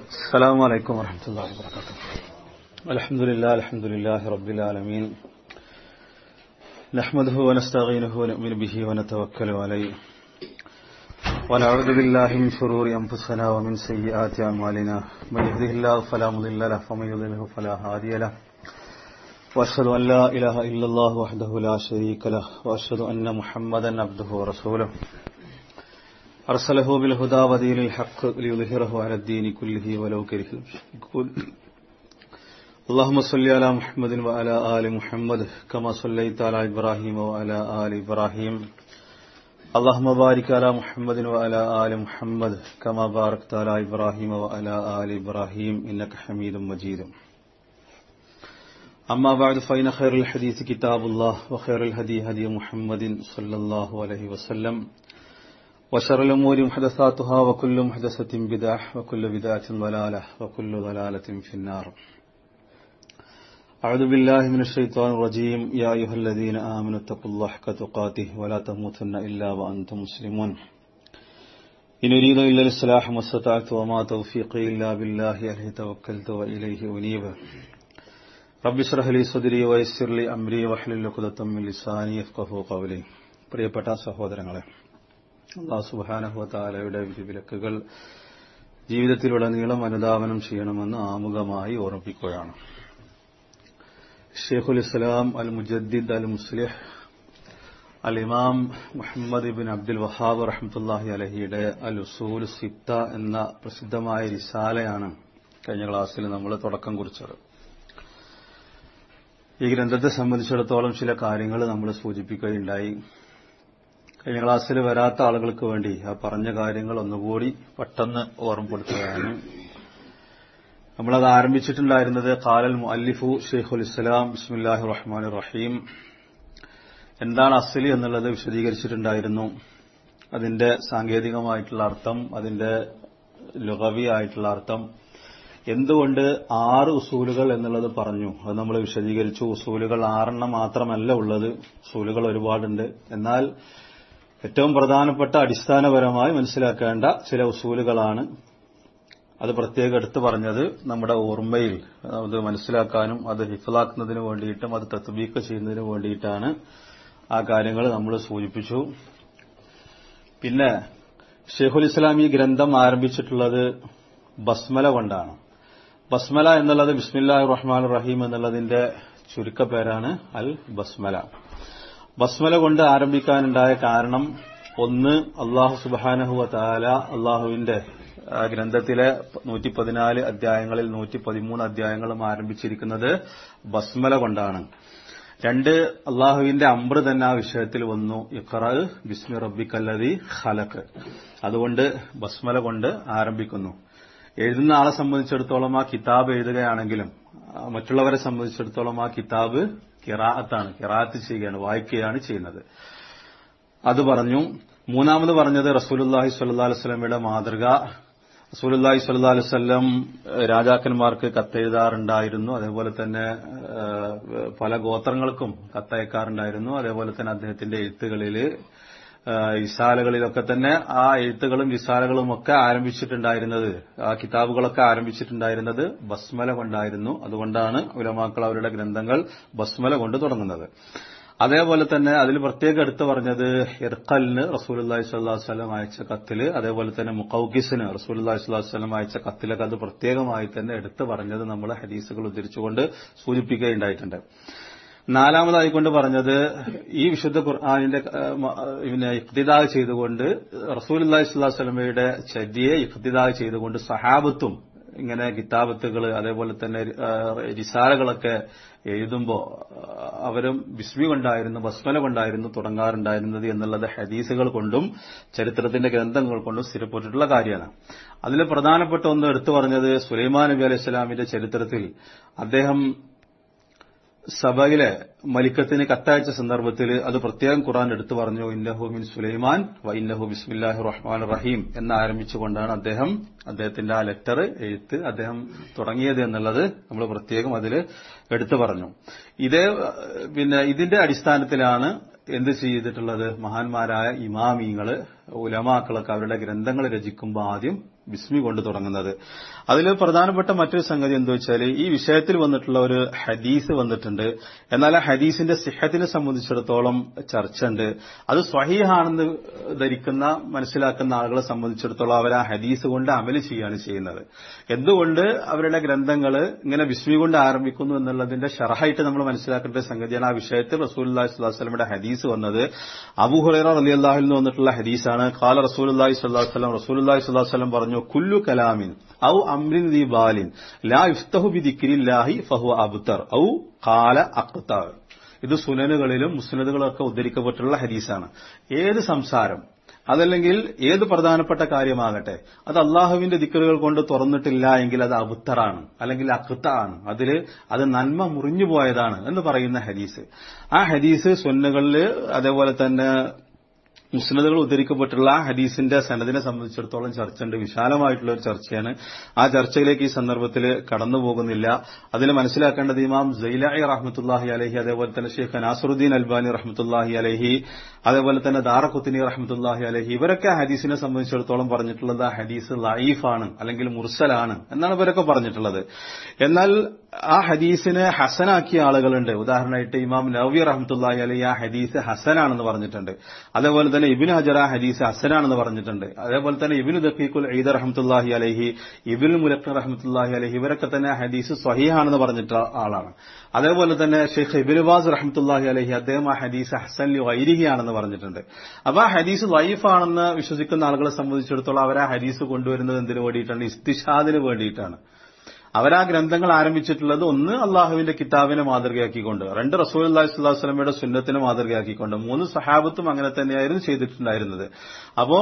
السلام عليكم ورحمة الله وبركاته الحمد لله الحمد لله رب العالمين نحمده ونستعينه ونؤمن به ونتوكل عليه ونعوذ بالله من شرور أنفسنا ومن سيئات أعمالنا من يهده الله فلا مضل له ومن يضلله فلا هادي له وأشهد أن لا إله إلا الله وحده لا شريك له وأشهد أن محمدا عبده ورسوله أرسله بالهدى ودين الحق ليظهره على الدين كله ولو كره المشركون اللهم صل على محمد وعلى آل محمد كما صليت على إبراهيم وعلى آل إبراهيم اللهم بارك على محمد وعلى آل محمد كما باركت على إبراهيم وعلى آل إبراهيم إنك حميد مجيد أما بعد فإن خير الحديث كتاب الله وخير الهدي هدي محمد صلى الله عليه وسلم وشر الأمور محدثاتها وكل محدثة بدعة وكل بدعة ضلالة وكل ضلالة في النار أعوذ بالله من الشيطان الرجيم يا أيها الذين آمنوا اتقوا الله حق تقاته ولا تموتن إلا وأنتم مسلمون إن أريد إلا الإصلاح ما استطعت وما توفيقي إلا بالله عليه توكلت وإليه أنيب رب اشرح لي صدري ويسر لي أمري واحلل عقدة من لساني يفقهوا قولي പ്രിയപ്പെട്ട സഹോദരങ്ങളെ അള്ളാഹു സുബാനഹുവത്താലയുടെ വിലക്കുകൾ ജീവിതത്തിലുടനീളം അനുധാവനം ചെയ്യണമെന്ന് ആമുഖമായി ഓർമ്മിപ്പിക്കുകയാണ് ഷെയ്ഖുൽ ഇസ്ലാം അൽ മുജദ്ദിദ് അൽ മുസ്ലിഹ് അൽ ഇമാം മുഹമ്മദ് ബിൻ അബ്ദുൽ വഹാബ് റഹ്മത്തുല്ലാഹി അലഹിയുടെ അൽ ഉസൂൽ സിത്ത എന്ന പ്രസിദ്ധമായ റിസാലയാണ് കഴിഞ്ഞ ക്ലാസ്സിൽ നമ്മൾ തുടക്കം കുറിച്ചത് ഈ ഗ്രന്ഥത്തെ സംബന്ധിച്ചിടത്തോളം ചില കാര്യങ്ങൾ നമ്മൾ സൂചിപ്പിക്കുകയുണ്ടായി കഴിഞ്ഞ ക്ലാസ്സിൽ വരാത്ത ആളുകൾക്ക് വേണ്ടി ആ പറഞ്ഞ കാര്യങ്ങൾ ഒന്നുകൂടി പെട്ടെന്ന് ഓർമ്മപ്പെടുത്തുകയാണ് നമ്മളത് ആരംഭിച്ചിട്ടുണ്ടായിരുന്നത് ഖാലൽ മുഅല്ലിഫു ഷെയ്ഖുൽ ഇസ്ലാം ബിസ്മില്ലാഹി റഹ്മാൻ റഹീം എന്താണ് അസലി എന്നുള്ളത് വിശദീകരിച്ചിട്ടുണ്ടായിരുന്നു അതിന്റെ സാങ്കേതികമായിട്ടുള്ള അർത്ഥം അതിന്റെ ലുഗവി ആയിട്ടുള്ള അർത്ഥം എന്തുകൊണ്ട് ആറ് ഉസൂലുകൾ എന്നുള്ളത് പറഞ്ഞു അത് നമ്മൾ വിശദീകരിച്ചു ഉസൂലുകൾ ആറെണ്ണം മാത്രമല്ല ഉള്ളത് ഉസൂലുകൾ ഒരുപാടുണ്ട് എന്നാൽ ഏറ്റവും പ്രധാനപ്പെട്ട അടിസ്ഥാനപരമായി മനസ്സിലാക്കേണ്ട ചില ഉസൂലുകളാണ് അത് പ്രത്യേകം എടുത്തു പറഞ്ഞത് നമ്മുടെ ഓർമ്മയിൽ അത് മനസ്സിലാക്കാനും അത് ഹിഫലാക്കുന്നതിന് വേണ്ടിയിട്ടും അത് തത്വീക്ക് ചെയ്യുന്നതിന് വേണ്ടിയിട്ടാണ് ആ കാര്യങ്ങൾ നമ്മൾ സൂചിപ്പിച്ചു പിന്നെ ഷെയ്ഖുൽ ഇസ്ലാം ഈ ഗ്രന്ഥം ആരംഭിച്ചിട്ടുള്ളത് ബസ്മല കൊണ്ടാണ് ബസ്മല എന്നുള്ളത് ബിസ്മില്ലാഹി റഹ്മാൻ റഹീം എന്നുള്ളതിന്റെ ചുരുക്കപ്പേരാണ് അൽ ബസ്മല ബസ്മല കൊണ്ട് ആരംഭിക്കാനുണ്ടായ കാരണം ഒന്ന് അള്ളാഹു സുബാനഹുവ താല അള്ളാഹുവിന്റെ ഗ്രന്ഥത്തിലെ നൂറ്റി പതിനാല് അധ്യായങ്ങളിൽ നൂറ്റി പതിമൂന്ന് അധ്യായങ്ങളും ആരംഭിച്ചിരിക്കുന്നത് ബസ്മല കൊണ്ടാണ് രണ്ട് അള്ളാഹുവിന്റെ അമ്ര തന്നെ ആ വിഷയത്തിൽ വന്നു ഇഖറ ബിസ്മി റബ്ബിക്കല്ലതി ഖലക്ക് അതുകൊണ്ട് ബസ്മല കൊണ്ട് ആരംഭിക്കുന്നു എഴുതുന്ന ആളെ സംബന്ധിച്ചിടത്തോളം ആ കിതാബ് എഴുതുകയാണെങ്കിലും മറ്റുള്ളവരെ സംബന്ധിച്ചിടത്തോളം ആ കിതാബ് കിറാഅത്താണ് കിറാഅത്ത് ചെയ്യുകയാണ് വായിക്കുകയാണ് ചെയ്യുന്നത് അത് പറഞ്ഞു മൂന്നാമത് പറഞ്ഞത് റസൂലുല്ലാഹി സ്വല്ലാ അലുസ്ലമയുടെ മാതൃക റസൂലുല്ലാഹി സ്വല്ലാ അലുസ്ലം രാജാക്കന്മാർക്ക് കത്തെഴുതാറുണ്ടായിരുന്നു അതേപോലെ തന്നെ പല ഗോത്രങ്ങൾക്കും കത്തയക്കാറുണ്ടായിരുന്നു അതേപോലെ തന്നെ അദ്ദേഹത്തിന്റെ എഴുത്തുകളിൽ റിസാലകളിലൊക്കെ തന്നെ ആ എഴുത്തുകളും റിസാലകളും ഒക്കെ ആരംഭിച്ചിട്ടുണ്ടായിരുന്നത് ആ കിതാബുകളൊക്കെ ആരംഭിച്ചിട്ടുണ്ടായിരുന്നത് ബസ്മല കൊണ്ടായിരുന്നു അതുകൊണ്ടാണ് ഉലമാക്കൾ അവരുടെ ഗ്രന്ഥങ്ങൾ ബസ്മല കൊണ്ട് തുടങ്ങുന്നത് അതേപോലെ തന്നെ അതിൽ പ്രത്യേകം എടുത്തു പറഞ്ഞത് ഇർക്കലിന് റസൂലി സ്വല്ലാഹു വല്ലം അയച്ച കത്തില് അതേപോലെ തന്നെ മുക്കൌക്കിസിന് റസൂലി സ്വല്ലാഹു വല്ലം അയച്ച കത്തിലൊക്കെ അത് പ്രത്യേകമായി തന്നെ എടുത്തു പറഞ്ഞത് നമ്മൾ ഹദീസുകൾ ഉദ്ധരിച്ചുകൊണ്ട് സൂചിപ്പിക്കുകയുണ്ടായിട്ടുണ്ട് നാലാമതായിക്കൊണ്ട് പറഞ്ഞത് ഈ വിശുദ്ധ ഖുർആാനിന്റെ പിന്നെ ഇഖ്തിദാ ചെയ്തുകൊണ്ട് റസൂൽ അള്ളാഹി സ്വല്ലാഹു വല്ലമയുടെ ചര്യയെ ഇഖ്തിദാ ചെയ്തുകൊണ്ട് സഹാബത്തും ഇങ്ങനെ കിതാബത്തുകൾ അതേപോലെ തന്നെ റിസാലകളൊക്കെ എഴുതുമ്പോൾ അവരും ബിസ്മി കൊണ്ടായിരുന്നു ബസ്മല കൊണ്ടായിരുന്നു തുടങ്ങാറുണ്ടായിരുന്നത് എന്നുള്ളത് ഹദീസുകൾ കൊണ്ടും ചരിത്രത്തിന്റെ ഗ്രന്ഥങ്ങൾ കൊണ്ടും സ്ഥിരപ്പെട്ടിട്ടുള്ള കാര്യമാണ് അതിൽ പ്രധാനപ്പെട്ട ഒന്ന് എടുത്തു പറഞ്ഞത് സുലൈമാൻ നബി അലൈഹി സ്വലാമിന്റെ ചരിത്രത്തിൽ അദ്ദേഹം സഭയിലെ മലിക്കത്തിന് കത്തയച്ച സന്ദർഭത്തിൽ അത് പ്രത്യേകം ഖുറാൻ എടുത്തു പറഞ്ഞു ഇന്നഹു മിൻ സുലൈമാൻ വ ഇന്നഹു ബിസ്മില്ലാഹി റഹ്മാൻ റഹീം എന്ന് ആരംഭിച്ചുകൊണ്ടാണ് അദ്ദേഹം അദ്ദേഹത്തിന്റെ ആ ലെറ്റർ എഴുത്ത് അദ്ദേഹം തുടങ്ങിയത് എന്നുള്ളത് നമ്മൾ പ്രത്യേകം അതിൽ എടുത്തു പറഞ്ഞു ഇതേ പിന്നെ ഇതിന്റെ അടിസ്ഥാനത്തിലാണ് എന്ത് ചെയ്തിട്ടുള്ളത് മഹാന്മാരായ ഇമാമിങ്ങള് ഉലമാക്കളൊക്കെ അവരുടെ ഗ്രന്ഥങ്ങൾ രചിക്കുമ്പോൾ ആദ്യം ബിസ്മി കൊണ്ട് തുടങ്ങുന്നത് അതിൽ പ്രധാനപ്പെട്ട മറ്റൊരു സംഗതി എന്താ വെച്ചാൽ ഈ വിഷയത്തിൽ വന്നിട്ടുള്ള ഒരു ഹദീസ് വന്നിട്ടുണ്ട് എന്നാൽ ആ ഹദീസിന്റെ സിഹത്തിനെ സംബന്ധിച്ചിടത്തോളം ചർച്ച ഉണ്ട് അത് സ്വഹീഹാണെന്ന് ധരിക്കുന്ന മനസ്സിലാക്കുന്ന ആളുകളെ സംബന്ധിച്ചിടത്തോളം അവർ ആ ഹദീസ് കൊണ്ട് അമല് ചെയ്യാണ് ചെയ്യുന്നത് എന്തുകൊണ്ട് അവരുടെ ഗ്രന്ഥങ്ങൾ ഇങ്ങനെ ബിസ്മി കൊണ്ട് ആരംഭിക്കുന്നു എന്നുള്ളതിന്റെ ഷറഹായിട്ട് നമ്മൾ മനസ്സിലാക്കേണ്ട ഒരു സംഗതിയാണ് ആ വിഷയത്തിൽ റസൂൽ സ്വലാസ്ലമിയുടെ ഹദീസ് വന്നത് അബൂഹുറൈറ അലി അള്ളാഹിൽ നിന്ന് വന്നിട്ടുള്ള ഹദീസാണ് കാല റസൂൽ അള്ളാഹി സ്വല്ലാ വസ്ലം റസൂൽ അള്ളാഹി സ്വല്ലാ വസ്ലം പറഞ്ഞു കുല്ലു കലാമിൻ ഔ അംറിൻ ദി ബാലിൻ ലാ ഇഫ്തഹു ബി ദിക്രില്ലാഹി ഫഹു അബ്തർ ഔ കാല അക്താർ ഇത് സുനനുകളിലും മുസ്നദുകളൊക്കെ ഉദ്ധരിക്കപ്പെട്ടുള്ള ഹദീസാണ് ഏത് സംസാരം അതല്ലെങ്കിൽ ഏത് പ്രധാനപ്പെട്ട കാര്യമാകട്ടെ അത് അള്ളാഹുവിന്റെ ദിക്കറുകൾ കൊണ്ട് തുറന്നിട്ടില്ല എങ്കിൽ അത് അബുത്തറാണ് അല്ലെങ്കിൽ അക്ത ആണ് അതിൽ അത് നന്മ മുറിഞ്ഞു പോയതാണ് എന്ന് പറയുന്ന ഹദീസ് ആ ഹദീസ് സുന്നകളിൽ അതേപോലെ തന്നെ മുസ്ലിദുകൾ ഉദ്ധരിക്കപ്പെട്ടുള്ള ഹദീസിന്റെ സനദിനെ സംബന്ധിച്ചിടത്തോളം ചർച്ചയുണ്ട് വിശാലമായിട്ടുള്ള ഒരു ചർച്ചയാണ് ആ ചർച്ചയിലേക്ക് ഈ സന്ദർഭത്തിൽ കടന്നു പോകുന്നില്ല അതിൽ മനസ്സിലാക്കേണ്ടത് ഇമാം ജൈലായി റഹ്മത്തുല്ലാഹി അലഹി അതേപോലെ തന്നെ ഷെയ്ഖ് നാസറുദ്ദീൻ അൽബാനി റഹ്മത്തുല്ലാഹി അലഹി അതേപോലെ തന്നെ ദാറഖുത്തിനി റഹ്മത്തുല്ലാഹി അലഹി ഇവരൊക്കെ ഹദീസിനെ സംബന്ധിച്ചിടത്തോളം പറഞ്ഞിട്ടുള്ളത് ആ ഹദീസ് ലൈഫാണ് അല്ലെങ്കിൽ മുർസലാണ് എന്നാണ് ഇവരൊക്കെ പറഞ്ഞിട്ടുള്ളത് എന്നാൽ ആ ഹദീസിനെ ഹസനാക്കിയ ആളുകളുണ്ട് ഉദാഹരണമായിട്ട് ഇമാം നവി റഹ്മത്തുല്ലാഹി അലഹി ആ ഹദീസ് ഹസനാണെന്ന് പറഞ്ഞിട്ടുണ്ട് അതേപോലെ തന്നെ ഇബിൻ ഹജറ ഹദീസ് ഹസനാണെന്ന് പറഞ്ഞിട്ടുണ്ട് അതേപോലെ തന്നെ ഇബിൻ ദഖീഖുൽ ഈദ് റഹ്മത്തുല്ലാഹി അലഹി ഇബിൻ മുലഖ് റഹ്മത്തുല്ലാഹി അലഹി ഇവരൊക്കെ തന്നെ ഹദീസ് സ്വഹീഹാണെന്ന് പറഞ്ഞിട്ട ആളാണ് അതേപോലെ തന്നെ ഷെയ്ഖ് ഇബിൻബാസ് റഹ്മത്തുല്ലാഹി അലഹി അദ്ദേഹം ആ ഹദീസ് ഹസൻ വൈരിഹിയാണെന്ന് പറഞ്ഞിട്ടുണ്ട് അപ്പൊ ആ ഹദീസ് ലൈഫാണെന്ന് വിശ്വസിക്കുന്ന ആളുകളെ സംബന്ധിച്ചിടത്തോളം അവർ ആ ഹദീസ് കൊണ്ടുവരുന്നത് എന്തിനു വേണ്ടിയിട്ടാണ് ഇസ്തിഷാദിന് വേണ്ടിയിട്ടാണ് അവരാ ഗ്രന്ഥങ്ങൾ ആരംഭിച്ചിട്ടുള്ളത് ഒന്ന് അള്ളാഹുവിന്റെ കിതാബിനെ മാതൃകയാക്കിക്കൊണ്ട് രണ്ട് റസൂൽ അള്ളാഹി സ്വല്ലാഹു സ്വലമയുടെ സുന്നത്തിനെ മാതൃകയാക്കിക്കൊണ്ട് മൂന്ന് സഹാബത്തും അങ്ങനെ തന്നെയായിരുന്നു ചെയ്തിട്ടുണ്ടായിരുന്നത് അപ്പോ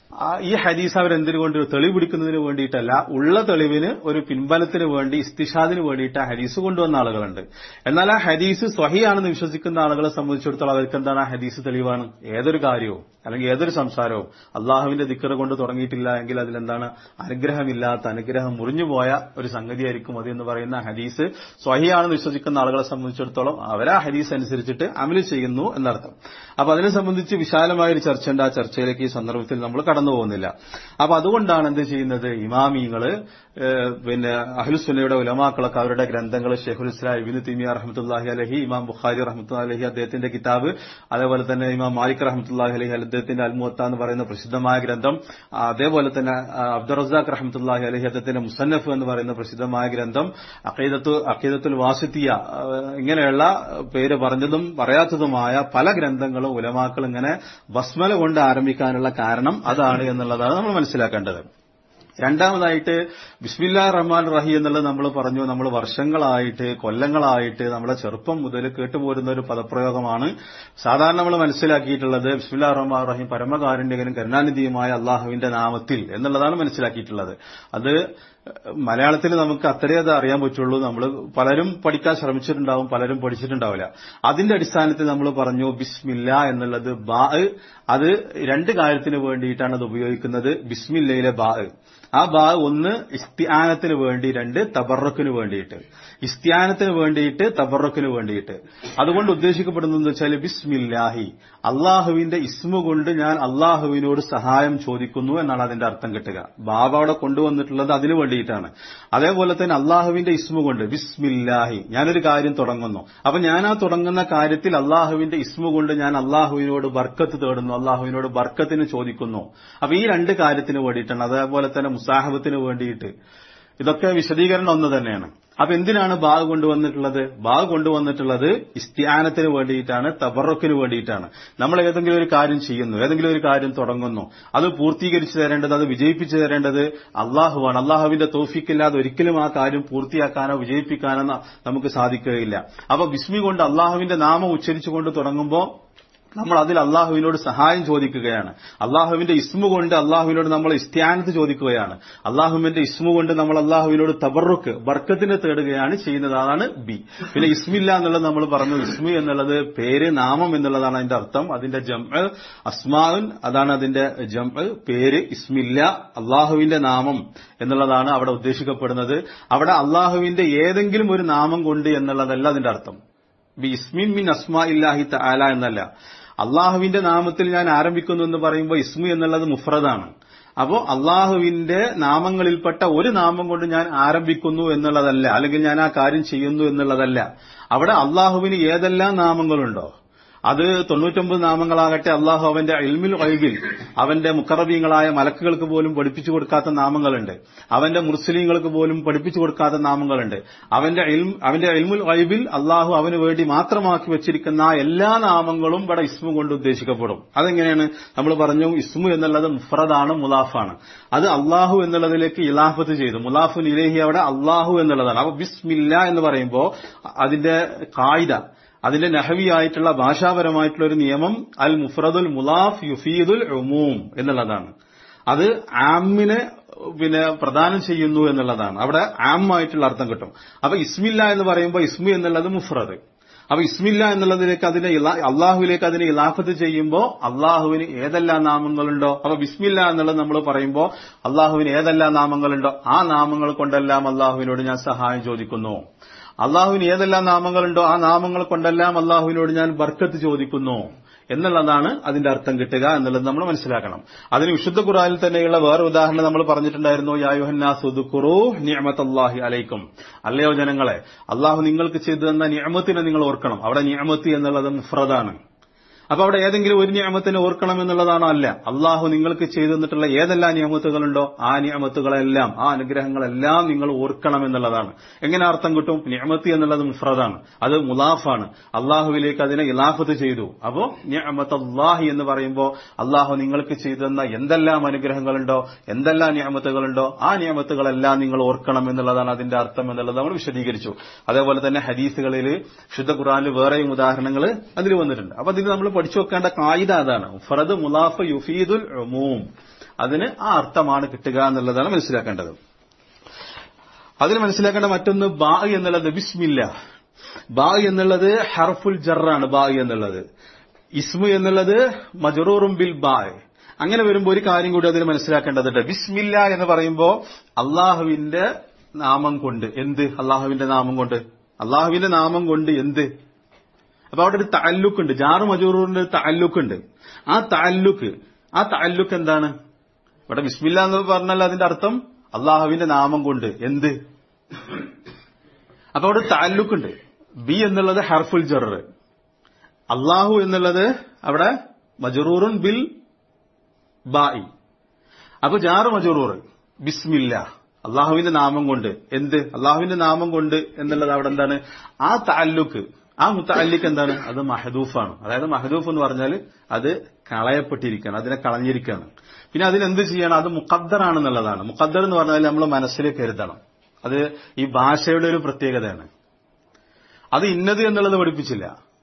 ഈ ഹദീസ് അവരെന്തിനു കൊണ്ട് തെളിവ് പിടിക്കുന്നതിന് വേണ്ടിയിട്ടല്ല ഉള്ള തെളിവിന് ഒരു പിൻബലത്തിന് വേണ്ടി ഇസ്തിഷാദിന് വേണ്ടിയിട്ട് ആ ഹദീസ് കൊണ്ടുവന്ന ആളുകളുണ്ട് എന്നാൽ ആ ഹദീസ് സ്വഹിയാണെന്ന് വിശ്വസിക്കുന്ന ആളുകളെ സംബന്ധിച്ചിടത്തോളം അവർക്ക് എന്താണ് ആ ഹദീസ് തെളിവാണ് ഏതൊരു കാര്യവും അല്ലെങ്കിൽ ഏതൊരു സംസാരവും അള്ളാഹുവിന്റെ ദിക്കറ് കൊണ്ട് തുടങ്ങിയിട്ടില്ല എങ്കിൽ അതിലെന്താണ് അനുഗ്രഹമില്ലാത്ത അനുഗ്രഹം മുറിഞ്ഞുപോയ ഒരു സംഗതിയായിരിക്കും അത് എന്ന് പറയുന്ന ഹദീസ് സ്വഹിയാണെന്ന് വിശ്വസിക്കുന്ന ആളുകളെ സംബന്ധിച്ചിടത്തോളം അവരാ ഹദീസ് അനുസരിച്ചിട്ട് അമല് ചെയ്യുന്നു എന്നർത്ഥം അപ്പൊ അതിനെ സംബന്ധിച്ച് വിശാലമായ ഒരു ചർച്ചയുണ്ട് ആ ചർച്ചയിലേക്ക് ഈ സന്ദർഭത്തിൽ നമ്മൾ കടന്നു പോകുന്നില്ല അപ്പൊ അതുകൊണ്ടാണ് എന്ത് ചെയ്യുന്നത് ഇമാമിങ്ങള് പിന്നെ അഹ്ലുസുന്നയുടെ ഉലമാക്കളൊക്കെ അവരുടെ ഗ്രന്ഥങ്ങൾ ഷെയ്ഖുൽ ഇസ്ലാം ഇബിന് തിമിയ റഹ്മത്തുല്ലാഹി അലഹി ഇമാം ബുഖാരി റഹ്മത്തുല്ലാഹി അലഹി അദ്ദേഹത്തിന്റെ കിതാബ് അതേപോലെ തന്നെ ഇമാം മാലിക് റഹ്മത്തുല്ലാഹി അലഹി അദ്ദേഹത്തിന്റെ അൽമുത്ത എന്ന് പറയുന്ന പ്രസിദ്ധമായ ഗ്രന്ഥം അതേപോലെ തന്നെ അബ്ദുൾ റസാഖ് റഹ്മത്തുല്ലാഹി അലഹി അദ്ദേഹത്തിന്റെ മുസന്നഫ് എന്ന് പറയുന്ന പ്രസിദ്ധമായ ഗ്രന്ഥം അഖീദത്തു അഖീദത്തുൽ വാസിത്തിയ ഇങ്ങനെയുള്ള പേര് പറഞ്ഞതും പറയാത്തതുമായ പല ഗ്രന്ഥങ്ങളും ഉലമാക്കൾ ഇങ്ങനെ ബസ്മല കൊണ്ട് ആരംഭിക്കാനുള്ള കാരണം അതാണ് എന്നുള്ളതാണ് നമ്മൾ മനസ്സിലാക്കേണ്ടത് രണ്ടാമതായിട്ട് ബിസ്മില്ലാ റഹ്മാൻ റഹി എന്നുള്ളത് നമ്മൾ പറഞ്ഞു നമ്മൾ വർഷങ്ങളായിട്ട് കൊല്ലങ്ങളായിട്ട് നമ്മളെ ചെറുപ്പം മുതൽ കേട്ടുപോരുന്ന ഒരു പദപ്രയോഗമാണ് സാധാരണ നമ്മൾ മനസ്സിലാക്കിയിട്ടുള്ളത് ബിസ്മില്ലാ റഹ്മാൻ റഹീം പരമകാരുണ്യകനും കരുണാനിധിയുമായ അള്ളാഹുവിന്റെ നാമത്തിൽ എന്നുള്ളതാണ് മനസ്സിലാക്കിയിട്ടുള്ളത് അത് മലയാളത്തിൽ നമുക്ക് അത്രേ അത് അറിയാൻ പറ്റുള്ളൂ നമ്മൾ പലരും പഠിക്കാൻ ശ്രമിച്ചിട്ടുണ്ടാവും പലരും പഠിച്ചിട്ടുണ്ടാവില്ല അതിന്റെ അടിസ്ഥാനത്തിൽ നമ്മൾ പറഞ്ഞു ബിസ്മില്ല എന്നുള്ളത് ബാ അത് രണ്ട് കാര്യത്തിന് വേണ്ടിയിട്ടാണ് അത് ഉപയോഗിക്കുന്നത് ബിസ്മില്ലയിലെ ബാ ആ ബാ ഒന്ന് ഇസ്തിയാനത്തിന് വേണ്ടി രണ്ട് തബറക്കിന് വേണ്ടിയിട്ട് ഇസ്തിയാനത്തിന് വേണ്ടിയിട്ട് തബറക്കിന് വേണ്ടിയിട്ട് അതുകൊണ്ട് ഉദ്ദേശിക്കപ്പെടുന്നത് വെച്ചാൽ ബിസ്മില്ലാഹി അള്ളാഹുവിന്റെ ഇസ്മു കൊണ്ട് ഞാൻ അള്ളാഹുവിനോട് സഹായം ചോദിക്കുന്നു എന്നാണ് അതിന്റെ അർത്ഥം കിട്ടുക ബാബ അവിടെ കൊണ്ടുവന്നിട്ടുള്ളത് അതിനു വേണ്ടിയിട്ടാണ് അതേപോലെ തന്നെ അള്ളാഹുവിന്റെ ഇസ്മു കൊണ്ട് ബിസ്മില്ലാഹി ഞാനൊരു കാര്യം തുടങ്ങുന്നു അപ്പൊ ഞാൻ ആ തുടങ്ങുന്ന കാര്യത്തിൽ അള്ളാഹുവിന്റെ ഇസ്മു കൊണ്ട് ഞാൻ അള്ളാഹുവിനോട് ബർക്കത്ത് തേടുന്നു അള്ളാഹുവിനോട് ബർക്കത്തിന് ചോദിക്കുന്നു അപ്പൊ ഈ രണ്ട് കാര്യത്തിന് വേണ്ടിയിട്ടാണ് അതേപോലെ തന്നെ മുസാഹബത്തിന് വേണ്ടിയിട്ട് ഇതൊക്കെ വിശദീകരണം ഒന്ന് തന്നെയാണ് അപ്പൊ എന്തിനാണ് ബാഗ് കൊണ്ടുവന്നിട്ടുള്ളത് ബാഗ് കൊണ്ടുവന്നിട്ടുള്ളത് ഇസ്തിയാനത്തിന് വേണ്ടിയിട്ടാണ് തബറക്കിന് വേണ്ടിയിട്ടാണ് നമ്മൾ ഏതെങ്കിലും ഒരു കാര്യം ചെയ്യുന്നു ഏതെങ്കിലും ഒരു കാര്യം തുടങ്ങുന്നു അത് പൂർത്തീകരിച്ചു തരേണ്ടത് അത് വിജയിപ്പിച്ചു തരേണ്ടത് അള്ളാഹുവാണ് അള്ളാഹുവിന്റെ തോഫിക്കില്ലാതെ ഒരിക്കലും ആ കാര്യം പൂർത്തിയാക്കാനോ വിജയിപ്പിക്കാനോ നമുക്ക് സാധിക്കുകയില്ല അപ്പൊ ബിസ്മി കൊണ്ട് അള്ളാഹുവിന്റെ നാമം ഉച്ചരിച്ചുകൊണ്ട് തുടങ്ങുമ്പോൾ നമ്മൾ അതിൽ അള്ളാഹുവിനോട് സഹായം ചോദിക്കുകയാണ് അള്ളാഹുവിന്റെ ഇസ്മു കൊണ്ട് അള്ളാഹുവിനോട് നമ്മൾ ഇസ്ത്യാനത്ത് ചോദിക്കുകയാണ് അള്ളാഹുവിന്റെ ഇസ്മു കൊണ്ട് നമ്മൾ അള്ളാഹുവിനോട് തബറുക്ക് ബർക്കത്തിന് തേടുകയാണ് ചെയ്യുന്നത് അതാണ് ബി പിന്നെ ഇസ്മില്ല എന്നുള്ളത് നമ്മൾ പറഞ്ഞു ഇസ്മി എന്നുള്ളത് പേര് നാമം എന്നുള്ളതാണ് അതിന്റെ അർത്ഥം അതിന്റെ ജം അസ്മാൻ അതാണ് അതിന്റെ ജം പേര് ഇസ്മില്ല അള്ളാഹുവിന്റെ നാമം എന്നുള്ളതാണ് അവിടെ ഉദ്ദേശിക്കപ്പെടുന്നത് അവിടെ അള്ളാഹുവിന്റെ ഏതെങ്കിലും ഒരു നാമം കൊണ്ട് എന്നുള്ളതല്ല അതിന്റെ അർത്ഥം ബി ഇസ്മിൻ മിൻ അസ്മാ ഇല്ലാഹി തആല എന്നല്ല അള്ളാഹുവിന്റെ നാമത്തിൽ ഞാൻ ആരംഭിക്കുന്നു എന്ന് പറയുമ്പോൾ ഇസ്മു എന്നുള്ളത് മുഫ്രദാണ് അപ്പോ അള്ളാഹുവിന്റെ നാമങ്ങളിൽപ്പെട്ട ഒരു നാമം കൊണ്ട് ഞാൻ ആരംഭിക്കുന്നു എന്നുള്ളതല്ല അല്ലെങ്കിൽ ഞാൻ ആ കാര്യം ചെയ്യുന്നു എന്നുള്ളതല്ല അവിടെ അള്ളാഹുവിന് ഏതെല്ലാം നാമങ്ങളുണ്ടോ അത് തൊണ്ണൂറ്റൊമ്പത് നാമങ്ങളാകട്ടെ അള്ളാഹു അവന്റെ ഇൽമിൽ വൈബിൽ അവന്റെ മുക്കറബീങ്ങളായ മലക്കുകൾക്ക് പോലും പഠിപ്പിച്ചു കൊടുക്കാത്ത നാമങ്ങളുണ്ട് അവന്റെ മുസ്ലിങ്ങൾക്ക് പോലും പഠിപ്പിച്ചു കൊടുക്കാത്ത നാമങ്ങളുണ്ട് അവന്റെ ഇൽം അവന്റെ ഇൽമുൽ വൈബിൽ അള്ളാഹു അവന് വേണ്ടി മാത്രമാക്കി വെച്ചിരിക്കുന്ന എല്ലാ നാമങ്ങളും ഇവിടെ ഇസ്മു കൊണ്ട് ഉദ്ദേശിക്കപ്പെടും അതെങ്ങനെയാണ് നമ്മൾ പറഞ്ഞു ഇസ്മു എന്നുള്ളത് മുഫറദാണ് മുലാഫാണ് അത് അള്ളാഹു എന്നുള്ളതിലേക്ക് ഇലാഫത്ത് ചെയ്തു മുലാഫുൻ ഇലേഹി അവിടെ അള്ളാഹു എന്നുള്ളതാണ് അപ്പൊ ബിസ്മില്ല എന്ന് പറയുമ്പോൾ അതിന്റെ കായിക അതിന്റെ നഹവിയായിട്ടുള്ള ഭാഷാപരമായിട്ടുള്ള ഒരു നിയമം അൽ മുഫ്രദുൽ മുലാഫ് യുഫീദുൽ ഉമൂം എന്നുള്ളതാണ് അത് ആമിനെ പിന്നെ പ്രദാനം ചെയ്യുന്നു എന്നുള്ളതാണ് അവിടെ ആമായിട്ടുള്ള അർത്ഥം കിട്ടും അപ്പൊ ഇസ്മില്ല എന്ന് പറയുമ്പോൾ ഇസ്മി എന്നുള്ളത് മുഫ്രദ് അപ്പൊ ഇസ്മില്ല എന്നുള്ളതിലേക്ക് അതിനെ ഇലാ- അള്ളാഹുവിലേക്ക് അതിനെ ഇലാഫത്ത് ചെയ്യുമ്പോൾ അള്ളാഹുവിന് ഏതെല്ലാം നാമങ്ങളുണ്ടോ അപ്പൊ ബിസ്മില്ല എന്നുള്ളത് നമ്മൾ പറയുമ്പോൾ അള്ളാഹുവിന് ഏതെല്ലാം നാമങ്ങളുണ്ടോ ആ നാമങ്ങൾ കൊണ്ടെല്ലാം അള്ളാഹുവിനോട് ഞാൻ സഹായം ചോദിക്കുന്നു അള്ളാഹുവിന് ഏതെല്ലാം നാമങ്ങളുണ്ടോ ആ നാമങ്ങൾ കൊണ്ടെല്ലാം അള്ളാഹുവിനോട് ഞാൻ ബർക്കത്ത് ചോദിക്കുന്നു എന്നുള്ളതാണ് അതിന്റെ അർത്ഥം കിട്ടുക എന്നുള്ളത് നമ്മൾ മനസ്സിലാക്കണം അതിന് വിശുദ്ധ ഖുറാനിൽ തന്നെയുള്ള വേറെ ഉദാഹരണം നമ്മൾ പറഞ്ഞിട്ടുണ്ടായിരുന്നു യായുഹന്നാസുദുഖുറു നിയമത്തല്ലാഹി അലൈക്കും അല്ലയോ ജനങ്ങളെ അള്ളാഹു നിങ്ങൾക്ക് ചെയ്തു തന്ന നിയമത്തിനെ നിങ്ങൾ ഓർക്കണം അവിടെ നിയമത്ത് എന്നുള്ളത് മുഫ്രദാണ് അപ്പൊ അവിടെ ഏതെങ്കിലും ഒരു നിയമത്തിനെ ഓർക്കണം എന്നുള്ളതാണോ അല്ല അള്ളാഹു നിങ്ങൾക്ക് ചെയ്തു തന്നിട്ടുള്ള ഏതെല്ലാം നിയമത്തുകളുണ്ടോ ആ നിയമത്തുകളെല്ലാം ആ അനുഗ്രഹങ്ങളെല്ലാം നിങ്ങൾ ഓർക്കണം എന്നുള്ളതാണ് എങ്ങനെ അർത്ഥം കിട്ടും നിയമത്ത് എന്നുള്ളത് മുഫ്രദാണ് അത് മുലാഫാണ് അള്ളാഹുവിലേക്ക് അതിനെ ഇലാഫത്ത് ചെയ്തു അപ്പോ നിയമത്ത് അള്ളാഹി എന്ന് പറയുമ്പോൾ അള്ളാഹു നിങ്ങൾക്ക് ചെയ്തു തന്ന എന്തെല്ലാം അനുഗ്രഹങ്ങളുണ്ടോ എന്തെല്ലാം നിയമത്തുകളുണ്ടോ ആ നിയമത്തുകളെല്ലാം നിങ്ങൾ ഓർക്കണം എന്നുള്ളതാണ് അതിന്റെ അർത്ഥം എന്നുള്ളത് നമ്മൾ വിശദീകരിച്ചു അതേപോലെ തന്നെ ഹദീസുകളിൽ ശുദ്ധ ഖുറാനിൽ വേറെയും ഉദാഹരണങ്ങൾ അതിൽ വന്നിട്ടുണ്ട് അപ്പൊ അതിൽ നമ്മൾ പഠിച്ചു വെക്കേണ്ട കായിക അതാണ് ഫറദ് മുലാഫ് യുഫീദുൽ ഉമൂം അതിന് ആ അർത്ഥമാണ് കിട്ടുക എന്നുള്ളതാണ് മനസ്സിലാക്കേണ്ടത് അതിൽ മനസ്സിലാക്കേണ്ട മറ്റൊന്ന് ബാ എന്നുള്ളത് ബിസ്മില്ല ബാ എന്നുള്ളത് ഹർഫുൽ ജറാണ് ബാ എന്നുള്ളത് ഇസ്മു എന്നുള്ളത് മജറൂറും ബിൽ ബാ അങ്ങനെ വരുമ്പോൾ ഒരു കാര്യം കൂടി അതിൽ മനസ്സിലാക്കേണ്ടതുണ്ട് ബിസ്മില്ല എന്ന് പറയുമ്പോൾ അള്ളാഹുവിന്റെ നാമം കൊണ്ട് എന്ത് അള്ളാഹുവിന്റെ നാമം കൊണ്ട് അള്ളാഹുവിന്റെ നാമം കൊണ്ട് എന്ത് അപ്പൊ അവിടെ ഒരു താല്ലുക്ക് ഉണ്ട് ജാറ് മജൂറിന്റെ ഒരു താല്ലുക്ക് ഉണ്ട് ആ താല്ലുക്ക് ആ താല്ലുക്ക് എന്താണ് ഇവിടെ ബിസ്മില്ല എന്ന് പറഞ്ഞാൽ അതിന്റെ അർത്ഥം അള്ളാഹുവിന്റെ നാമം കൊണ്ട് എന്ത് അപ്പൊ അവിടെ താല്ലുക്ക് ഉണ്ട് ബി എന്നുള്ളത് ഹർഫുൽ ജറർ അള്ളാഹു എന്നുള്ളത് അവിടെ മജറൂറുൻ ബിൽ ബായി അപ്പൊ ജാറ് മജറൂർ ബിസ്മില്ല അള്ളാഹുവിന്റെ നാമം കൊണ്ട് എന്ത് അള്ളാഹുവിന്റെ നാമം കൊണ്ട് എന്നുള്ളത് അവിടെ എന്താണ് ആ താല്ലുക്ക് ആ മുത്തല്ലിക്ക് എന്താണ് അത് മഹദൂഫാണ് അതായത് മഹദൂഫ് എന്ന് പറഞ്ഞാൽ അത് കളയപ്പെട്ടിരിക്കുകയാണ് അതിനെ കളഞ്ഞിരിക്കുകയാണ് പിന്നെ അതിനെന്ത് ചെയ്യണം അത് മുഖദ്ദറാണെന്നുള്ളതാണ് മുഖദ്ദർ എന്ന് പറഞ്ഞാൽ നമ്മൾ മനസ്സിൽ കരുതണം അത് ഈ ഭാഷയുടെ ഒരു പ്രത്യേകതയാണ് അത് ഇന്നത് എന്നുള്ളത് പഠിപ്പിച്ചില്ല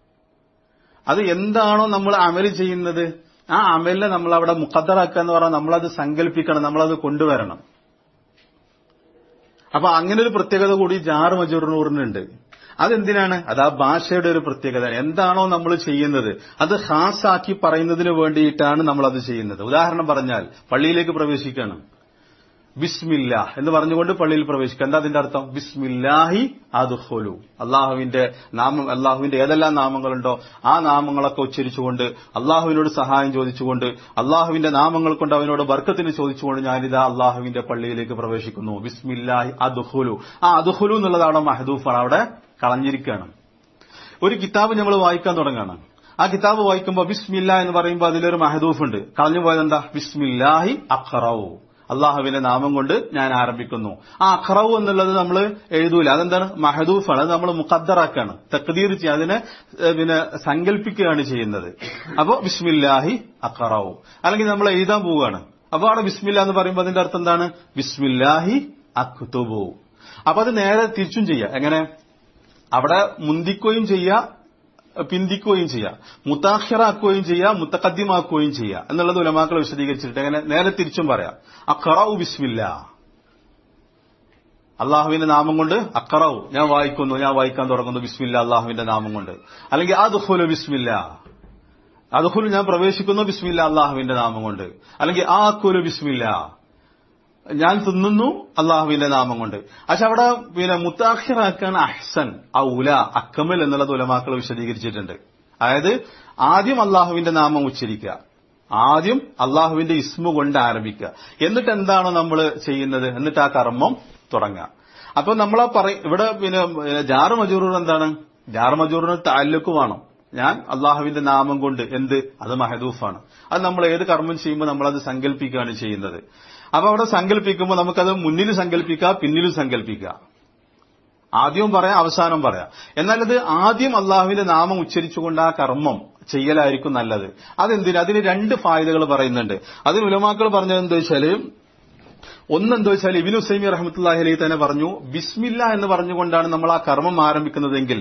അത് എന്താണോ നമ്മൾ അമല് ചെയ്യുന്നത് ആ അമലിനെ നമ്മൾ അവിടെ മുഖദ്ദറാക്കുക എന്ന് പറഞ്ഞാൽ നമ്മളത് സങ്കല്പിക്കണം നമ്മളത് കൊണ്ടുവരണം അപ്പൊ അങ്ങനെ ഒരു പ്രത്യേകത കൂടി ജാറ് മജൂറിനൂറിനുണ്ട് അതെന്തിനാണ് അത് ആ ഭാഷയുടെ ഒരു പ്രത്യേകത എന്താണോ നമ്മൾ ചെയ്യുന്നത് അത് ഹാസാക്കി പറയുന്നതിന് വേണ്ടിയിട്ടാണ് നമ്മൾ അത് ചെയ്യുന്നത് ഉദാഹരണം പറഞ്ഞാൽ പള്ളിയിലേക്ക് പ്രവേശിക്കണം ബിസ്മില്ല എന്ന് പറഞ്ഞുകൊണ്ട് പള്ളിയിൽ പ്രവേശിക്കുക എന്താ അതിന്റെ അർത്ഥം ബിസ്മില്ലാഹി അദ്ഖുലു അള്ളാഹുവിന്റെ നാമം അള്ളാഹുവിന്റെ ഏതെല്ലാം നാമങ്ങളുണ്ടോ ആ നാമങ്ങളൊക്കെ ഉച്ചരിച്ചുകൊണ്ട് അള്ളാഹുവിനോട് സഹായം ചോദിച്ചുകൊണ്ട് അള്ളാഹുവിന്റെ നാമങ്ങൾ കൊണ്ട് അവനോട് ബർക്കത്തിന് ചോദിച്ചുകൊണ്ട് ഞാനിതാ അള്ളാഹുവിന്റെ പള്ളിയിലേക്ക് പ്രവേശിക്കുന്നു ബിസ്മില്ലാഹി അദ്ഖുലു ആ അദ്ഖുലു എന്നുള്ളത് അവിടെ മഹദൂഫാണ് അവിടെ കളഞ്ഞിരിക്കുകയാണ് ഒരു കിതാബ് നമ്മൾ വായിക്കാൻ തുടങ്ങുകയാണ് ആ കിതാബ് വായിക്കുമ്പോൾ ബിസ്മില്ല എന്ന് പറയുമ്പോൾ അതിലൊരു മഹദൂഫ് ഉണ്ട് കളഞ്ഞു പോയത് എന്താ ബിസ്മില്ലാഹി അഖറവു അള്ളാഹുവിന്റെ നാമം കൊണ്ട് ഞാൻ ആരംഭിക്കുന്നു ആ അഖറവ് എന്നുള്ളത് നമ്മൾ എഴുതൂല അതെന്താണ് മഹദൂഫാണ് അത് നമ്മൾ മുഖദ്ദറാക്കാണ് തക്തീർ ചെയ്യുക അതിനെ ഏഹ്, പിന്നെ സങ്കല്പിക്കുകയാണ് ചെയ്യുന്നത് അപ്പോ ബിസ്മില്ലാഹി അഖറവു അല്ലെങ്കിൽ നമ്മൾ എഴുതാൻ പോവുകയാണ് അപ്പൊ അവിടെ ബിസ്മില്ല എന്ന് പറയുമ്പോൾ അതിന്റെ അർത്ഥം എന്താണ് ബിസ്മില്ലാഹി അക്തുബു അപ്പൊ അത് നേരെ തിരിച്ചും ചെയ്യുക എങ്ങനെ അവിടെ മുന്തിക്കുകയും ചെയ്യുക പിന്തിക്കുകയും ചെയ്യാം മുത്താഹിറാക്കുകയും ചെയ്യാം മുത്തക്കദ്യമാക്കുകയും ചെയ്യാം എന്നുള്ളത് ഉലമാക്കൾ വിശദീകരിച്ചിട്ട് അങ്ങനെ നേരെ തിരിച്ചും പറയാം അഖറൌ ബിസ്മില്ല അള്ളാഹുവിന്റെ നാമം കൊണ്ട് അക്കറവ് ഞാൻ വായിക്കുന്നു ഞാൻ വായിക്കാൻ തുടങ്ങുന്നു ബിസ്മില്ല അള്ളാഹുവിന്റെ നാമം കൊണ്ട് അല്ലെങ്കിൽ അദ്ഹുലു ബിസ്മില്ല അദ്ഹുലു ഞാൻ പ്രവേശിക്കുന്നു ബിസ്മില്ല അള്ളാഹുവിന്റെ നാമം കൊണ്ട് അല്ലെങ്കിൽ ആ അക്കുലു ബിസ്മില്ല ഞാൻ തിന്നുന്നു അള്ളാഹുവിന്റെ നാമം കൊണ്ട് പക്ഷെ അവിടെ പിന്നെ മുത്താഖിറാക്കാൻ അഹ്സൻ ഔല അക്കമൽ എന്നുള്ളത് ഉലമാക്കൾ വിശദീകരിച്ചിട്ടുണ്ട് അതായത് ആദ്യം അള്ളാഹുവിന്റെ നാമം ഉച്ചരിക്കുക ആദ്യം അള്ളാഹുവിന്റെ ഇസ്മു കൊണ്ട് ആരംഭിക്കുക എന്നിട്ട് എന്താണ് നമ്മൾ ചെയ്യുന്നത് എന്നിട്ട് ആ കർമ്മം തുടങ്ങുക അപ്പൊ നമ്മൾ പറ ഇവിടെ പിന്നെ ജാറ് മജൂറൂർ എന്താണ് ജാറ് മജൂറിന് താല്ലുക്ക് വേണം ഞാൻ അള്ളാഹുവിന്റെ നാമം കൊണ്ട് എന്ത് അത് മഹദൂഫാണ് അത് നമ്മൾ ഏത് കർമ്മം ചെയ്യുമ്പോൾ നമ്മളത് സങ്കല്പിക്കുകയാണ് ചെയ്യുന്നത് അപ്പൊ അവിടെ സങ്കല്പിക്കുമ്പോൾ നമുക്കത് മുന്നിൽ സങ്കല്പിക്കാം പിന്നിലും സങ്കല്പിക്കാം ആദ്യവും പറയാം അവസാനം പറയാം എന്നാൽ അത് ആദ്യം അള്ളാഹുവിന്റെ നാമം ഉച്ചരിച്ചുകൊണ്ട് ആ കർമ്മം ചെയ്യലായിരിക്കും നല്ലത് അതെന്തിന് അതിന് രണ്ട് ഫായതകൾ പറയുന്നുണ്ട് അതിന് ഉലമാക്കൾ പറഞ്ഞത് എന്താ വെച്ചാല് ഒന്നെന്താ വെച്ചാൽ ഇബിനു സൈമി റഹ്മത്തുല്ലാഹി അലൈഹി തന്നെ പറഞ്ഞു ബിസ്മില്ല എന്ന് പറഞ്ഞുകൊണ്ടാണ് നമ്മൾ ആ കർമ്മം ആരംഭിക്കുന്നതെങ്കിൽ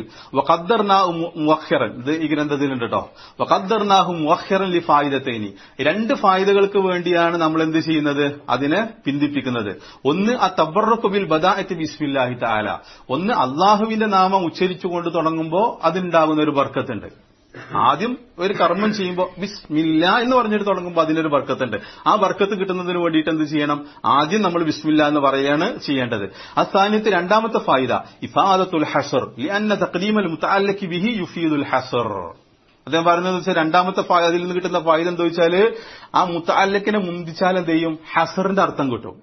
മുവഖറൻ ഇത് ഈ ഗ്രന്ഥത്തിലുണ്ട് കേട്ടോ വഖദ്ദർനാഹു മുവഖറൻ ലി ഫായിദത്തൈനി രണ്ട് ഫായിദകൾക്ക് വേണ്ടിയാണ് നമ്മൾ എന്ത് ചെയ്യുന്നത് അതിനെ പിന്തിപ്പിക്കുന്നത് ഒന്ന് ആ തബറക്കു ബിൽ ബദാഅത്തി ബിസ്മില്ലാഹി തആല ഒന്ന് അള്ളാഹുവിന്റെ നാമം ഉച്ചരിച്ചുകൊണ്ട് തുടങ്ങുമ്പോൾ അതുണ്ടാകുന്ന ഒരു ബർക്കത്തുണ്ട് ആദ്യം ഒരു കർമ്മം ചെയ്യുമ്പോൾ ബിസ്മില്ല എന്ന് പറഞ്ഞിട്ട് തുടങ്ങുമ്പോൾ അതിനൊരു ബർക്കത്തുണ്ട് ആ ബർക്കത്ത് കിട്ടുന്നതിന് വേണ്ടിയിട്ട് എന്ത് ചെയ്യണം ആദ്യം നമ്മൾ ബിസ്മില്ല എന്ന് പറയാണ് ചെയ്യേണ്ടത് ആ സ്ഥാനത്ത് രണ്ടാമത്തെ ഫായിദ ഇഫാദത്തുൽ ഹസർ അന്ന തഖദീമൽ മുതഅല്ലഖി ബിഹി യുഫീദുൽ ഹസർ അദ്ദേഹം പറയുന്നത് വെച്ചാൽ രണ്ടാമത്തെ ഫായ അതിൽ നിന്ന് കിട്ടുന്ന ഫായിദ എന്താ വെച്ചാൽ ആ മുത്തഅല്ലക്കിനെ മുന്തിച്ചാൽ എന്ത് ചെയ്യും ഹസറിന്റെ അർത്ഥം കിട്ടും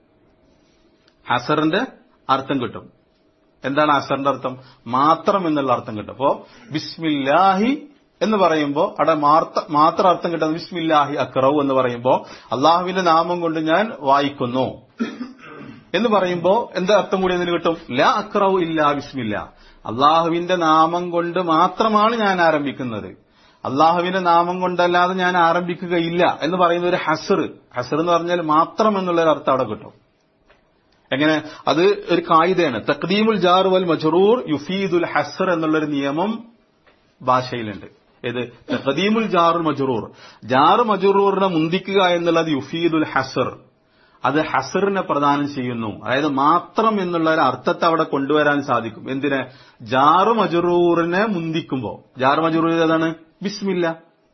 ഹസറിന്റെ അർത്ഥം കിട്ടും എന്താണ് അസറിന്റെ അർത്ഥം മാത്രം എന്നുള്ള അർത്ഥം കിട്ടും അപ്പോ ബിസ്മില്ലാഹി എന്ന് പറയുമ്പോൾ അവിടെ മാത്രം അർത്ഥം കിട്ടുന്നത് ബിസ്മില്ലാഹി അക്റവ് എന്ന് പറയുമ്പോൾ അള്ളാഹുവിന്റെ നാമം കൊണ്ട് ഞാൻ വായിക്കുന്നു എന്ന് പറയുമ്പോൾ എന്താ അർത്ഥം കൂടി അതിന് കിട്ടും ലാ അക്റവ് ഇല്ല ബിസ്മില്ല അള്ളാഹുവിന്റെ നാമം കൊണ്ട് മാത്രമാണ് ഞാൻ ആരംഭിക്കുന്നത് അള്ളാഹുവിന്റെ നാമം കൊണ്ടല്ലാതെ ഞാൻ ആരംഭിക്കുകയില്ല എന്ന് പറയുന്ന ഒരു ഹസർ ഹസർ എന്ന് പറഞ്ഞാൽ മാത്രം എന്നുള്ള ഒരു അർത്ഥം അവിടെ കിട്ടും എങ്ങനെ അത് ഒരു കായികയാണ് തക്ദീമുൽ ജാർ വൽ മജറൂർ യുഫീദുൽ ഹസർ എന്നുള്ളൊരു നിയമം ഭാഷയിലുണ്ട് ഏത് തഖദീമുൽ ജാർ മജറൂർ ജാർ മജറൂറിനെ മുന്തിക്കുക എന്നുള്ളത് യുഫീദുൽ ഹസർ അത് ഹസറിനെ പ്രദാനം ചെയ്യുന്നു അതായത് മാത്രം എന്നുള്ള ഒരു അർത്ഥത്തെ അവിടെ കൊണ്ടുവരാൻ സാധിക്കും എന്തിന് ജാറ് മജറൂറിനെ മുന്തിക്കുമ്പോ ജാർ മജറൂർ ഏതാണ് ബിസ്മില്ല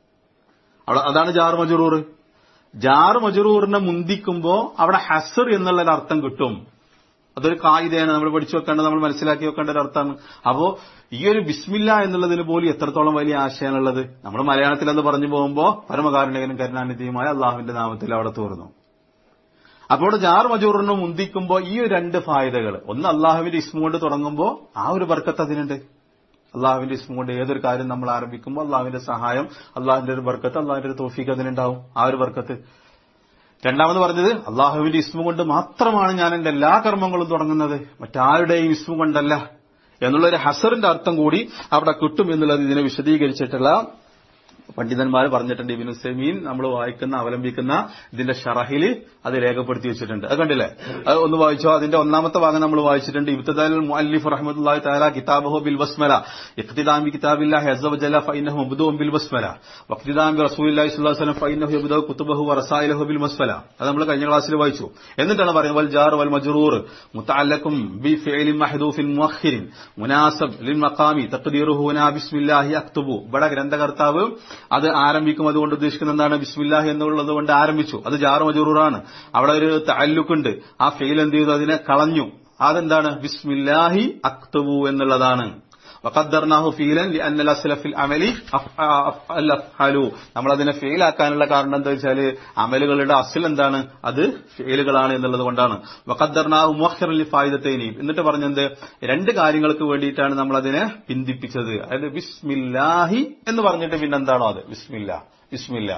അവിടെ അതാണ് ജാർ മജറൂർ ജാർ മജറൂറിനെ മുന്തിക്കുമ്പോ അവിടെ ഹസർ എന്നുള്ള ഒരു അർത്ഥം കിട്ടും അതൊരു കായികയാണ് നമ്മൾ പഠിച്ചു വെക്കേണ്ടത് നമ്മൾ മനസ്സിലാക്കി വെക്കേണ്ട ഒരു അർത്ഥമാണ് അപ്പോ ഈ ഒരു ബിസ്മില്ല എന്നുള്ളതിന് പോലും എത്രത്തോളം വലിയ ആശയമാണുള്ളത് നമ്മൾ മലയാളത്തിൽ അത് പറഞ്ഞു പോകുമ്പോ പരമകാരുണ്യകനും കരുണാനിധിയുമായ അള്ളാഹുവിന്റെ നാമത്തിൽ അവിടെ തോർന്നു അപ്പോൾ ജാർ മജൂറിനെ മുന്തിക്കുമ്പോ ഈ ഒരു രണ്ട് ഫായതകൾ ഒന്ന് അള്ളാഹുവിന്റെ ഇസ്മു കൊണ്ട് തുടങ്ങുമ്പോൾ ആ ഒരു ബർക്കത്ത് അതിനുണ്ട് അള്ളാഹുവിന്റെ ഇസ്മു കൊണ്ട് ഏതൊരു കാര്യം നമ്മൾ ആരംഭിക്കുമ്പോൾ അള്ളാഹുവിന്റെ സഹായം അള്ളാഹുവിന്റെ ഒരു ബർക്കത്ത് അള്ളാഹുവിന്റെ ഒരു തോഫീക്ക് അതിനുണ്ടാവും ആ ഒരു ബർക്കത്ത് രണ്ടാമത് പറഞ്ഞത് അള്ളാഹുവിന്റെ ഇസ്മു കൊണ്ട് മാത്രമാണ് ഞാൻ എന്റെ എല്ലാ കർമ്മങ്ങളും തുടങ്ങുന്നത് മറ്റാരുടെയും ഇസ്മു കൊണ്ടല്ല എന്നുള്ളൊരു ഹസറിന്റെ അർത്ഥം കൂടി അവിടെ കിട്ടും എന്നുള്ളത് ഇതിനെ വിശദീകരിച്ചിട്ടുള്ള പണ്ഡിതന്മാർ പറഞ്ഞിട്ടുണ്ട് ഇബിൻ സെമീൻ നമ്മൾ വായിക്കുന്ന അവലംബിക്കുന്ന ഇതിന്റെ ഷറഹിൽ അത് രേഖപ്പെടുത്തി വെച്ചിട്ടുണ്ട് അത് കണ്ടില്ലേ അത് ഒന്ന് വായിച്ചോ അതിന്റെ ഒന്നാമത്തെ ഭാഗം നമ്മൾ വായിച്ചിട്ടുണ്ട് ഇബ്തദാൽ മുഅല്ലിഫ് റഹ്മത്തുള്ളാഹി തആല കിതാബഹു ബിൽ ബസ്മല ഇഖ്തിദാം ബി കിതാബില്ലാഹി അസ്സ വജല്ല ഫഇന്നഹു മബ്ദൂഉൻ ബിൽ ബസ്മല വഖ്തിദാം ബി റസൂലില്ലാഹി സ്വല്ലല്ലാഹു അലൈഹി വസല്ലം ഫഇന്നഹു യബ്ദഉ കുതുബഹു വറസായിലഹു ബിൽ ബസ്മല അത് നമ്മൾ കഴിഞ്ഞ ക്ലാസ്സിൽ വായിച്ചു എന്നിട്ടാണ് പറയുന്നത് വൽ ജാർ വൽ മജ്റൂർ മുതഅല്ലഖും ബി ഫിഇലിൻ മഹ്ദൂഫിൻ മുഅഖിരിൻ മുനാസബ് ലിൽ മഖാമി തഖ്ദീറുഹു ഹുനാ ബിസ്മില്ലാഹി അക്തുബു ഇവിടെ ഗ്രന്ഥകർത്താവ് അത് ആരംഭിക്കും അതുകൊണ്ട് ഉദ്ദേശിക്കുന്നത് എന്താണ് ബിസ്മില്ലാഹി എന്നുള്ളത് കൊണ്ട് ആരംഭിച്ചു അത് ജാറ് മജൂറാണ് അവിടെ ഒരു തഅല്ലുക്കുണ്ട് ആ ഫെയിൽ എന്ത് ചെയ്തു അതിനെ കളഞ്ഞു അതെന്താണ് ബിസ്മില്ലാഹി അക്തുബു എന്നുള്ളതാണ് വഖദ്ദർനാഹു ഫീലൻ ലിഅന്ന അസ്ല ഫിൽ അമലി അഫ്അൽ അഫ്അലു നമ്മൾ അതിനെ ഫെയിൽ ആക്കാനുള്ള കാരണം എന്താ വെച്ചാൽ അമലുകളുടെ അസ്ൽ എന്താണ് അത് ഫെയിലുകളാണ് എന്നുള്ളത് കൊണ്ടാണ് വഖദ്ദർനാഹു മുഅഖിറൻ ലി ഫായിദത്തൈനി എന്നിട്ട് പറഞ്ഞത് രണ്ട് കാര്യങ്ങൾക്ക് വേണ്ടിയിട്ടാണ് നമ്മൾ അതിനെ പിന്തിപ്പിച്ചത് അതായത് ബിസ്മില്ലാഹി എന്ന് പറഞ്ഞിട്ട് പിന്നെന്താണോ അത് ബിസ്മില്ല ബിസ്മില്ല